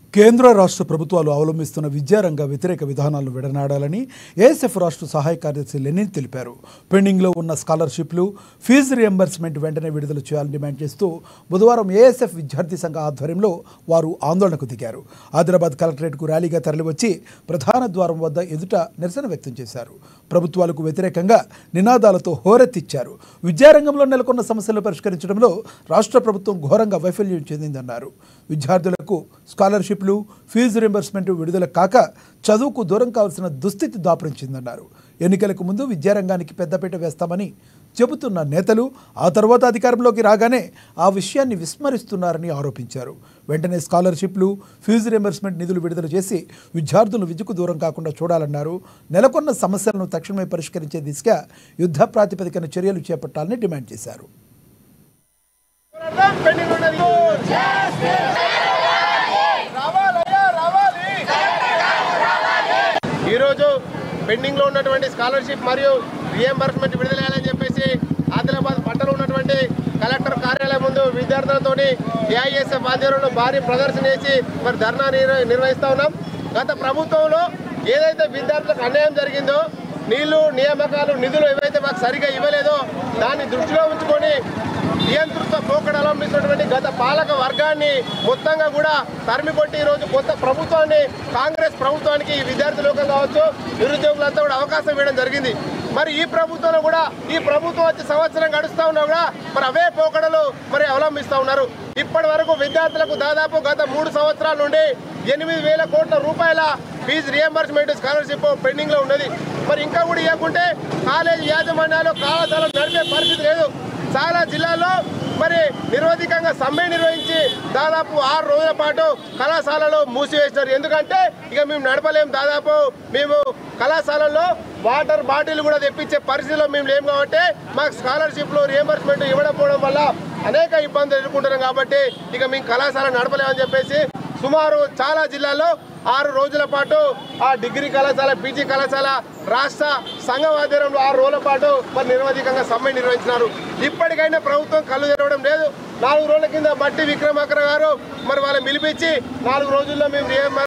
కేంద్ర రాష్ట్ర ప్రభుత్వాలు అవలంబిస్తున్న విద్యారంగ వ్యతిరేక విధానాలను విడనాడాలని ఏఎస్ఎఫ్ రాష్ట్ర సహాయ కార్యదర్శి లెనిన్ తెలిపారు పెండింగ్లో ఉన్న స్కాలర్షిప్లు ఫీజు రియంబర్స్మెంట్ వెంటనే విడుదల చేయాలని డిమాండ్ చేస్తూ బుధవారం ఏఎస్ఎఫ్ విద్యార్థి సంఘ ఆధ్వర్యంలో వారు ఆందోళనకు దిగారు ఆదిలాబాద్ కలెక్టరేట్కు ర్యాలీగా తరలివచ్చి ప్రధాన ద్వారం వద్ద ఎదుట నిరసన వ్యక్తం చేశారు ప్రభుత్వాలకు వ్యతిరేకంగా నినాదాలతో హోరెత్తిచ్చారు విద్యారంగంలో నెలకొన్న సమస్యలు పరిష్కరించడంలో రాష్ట్ర ప్రభుత్వం ఘోరంగా వైఫల్యం చెందిందన్నారు విద్యార్థులకు స్కాలర్షిప్లు ఫీజు రింబర్స్మెంట్ విడుదల కాక చదువుకు దూరం కావాల్సిన దుస్థితి దాపురించిందన్నారు ఎన్నికలకు ముందు విద్యారంగానికి పెద్దపీట వేస్తామని చెబుతున్న నేతలు ఆ తర్వాత అధికారంలోకి రాగానే ఆ విషయాన్ని విస్మరిస్తున్నారని ఆరోపించారు వెంటనే స్కాలర్షిప్లు ఫీజు రింబర్స్మెంట్ నిధులు విడుదల చేసి విద్యార్థులు విద్యకు దూరం కాకుండా చూడాలన్నారు నెలకొన్న సమస్యలను తక్షణమే పరిష్కరించే దిశగా యుద్ధ ప్రాతిపదికన చర్యలు చేపట్టాలని డిమాండ్ చేశారు పెండింగ్ ఉన్నది రావాలయ్యా రావాలి ఈరోజు పెండింగ్ లో ఉన్నటువంటి స్కాలర్షిప్ మరియు రియంబర్స్మెంట్ విడుదల చేయాలని చెప్పేసి ఆదిలాబాద్ పట్టణంలో ఉన్నటువంటి కలెక్టర్ కార్యాలయం ముందు విద్యార్థులతోని ఏఐఎస్ఎఫ్ ఆధ్వర్యంలో భారీ ప్రదర్శన చేసి మరి ధర్నా నిర్వ- నిర్వహిస్తా ఉన్నాం గత ప్రభుత్వంలో ఏదైతే విద్యార్థులకు అన్యాయం జరిగిందో నీళ్లు నియామకాలు నిధులు ఏవైతే మాకు సరిగా ఇవ్వలేదో దాన్ని దృష్టిలో ఉంచుకొని నియంతృత్వ పోకడ అవలంబిస్తున్నటువంటి గత పాలక వర్గాన్ని మొత్తంగా కూడా తరిమి కొట్టి ఈరోజు కొత్త ప్రభుత్వాన్ని కాంగ్రెస్ ప్రభుత్వానికి ఈ విద్యార్థి లోకం కావచ్చు నిరుద్యోగులంతా కూడా అవకాశం ఇవ్వడం జరిగింది మరి ఈ ప్రభుత్వంలో కూడా ఈ ప్రభుత్వం వచ్చి సంవత్సరం గడుస్తూ ఉన్నా కూడా మరి అవే పోకడలు మరి అవలంబిస్తూ ఉన్నారు ఇప్పటి వరకు విద్యార్థులకు దాదాపు గత మూడు సంవత్సరాల నుండి ఎనిమిది వేల కోట్ల రూపాయల ఫీజు రియంబర్స్మెంట్ స్కాలర్షిప్ పెండింగ్ లో ఉన్నది మరి ఇంకా కూడా ఇవ్వకుంటే కాలేజీ యాజమాన్యాలు కళాశాలలు నడిపే పరిస్థితి లేదు చాలా జిల్లాల్లో మరి నిరోధికంగా సమ్మె నిర్వహించి దాదాపు ఆరు రోజుల పాటు కళాశాలలో మూసివేసినారు ఎందుకంటే ఇక మేము నడపలేం దాదాపు మేము కళాశాలల్లో వాటర్ బాటిల్ కూడా తెప్పించే పరిస్థితిలో మేము లేము కాబట్టి మాకు స్కాలర్షిప్లు రియంబర్స్మెంట్ ఇవ్వకపోవడం వల్ల అనేక ఇబ్బందులు ఎదుర్కొంటున్నాం కాబట్టి ఇక మేము కళాశాల నడపలేమని చెప్పేసి సుమారు చాలా జిల్లాల్లో ఆరు రోజుల పాటు ఆ డిగ్రీ కళాశాల పీజీ కళాశాల రాష్ట్ర సంఘం ఆధ్వర్యంలో ఆరు రోజుల పాటు మరి నిరవధికంగా సమ్మె నిర్వహించినారు ఇప్పటికైనా ప్రభుత్వం కళ్ళు తెరవడం లేదు నాలుగు రోజుల కింద బట్టి విక్రమాకర్ గారు మరి వాళ్ళని పిలిపించి నాలుగు రోజుల్లో మేము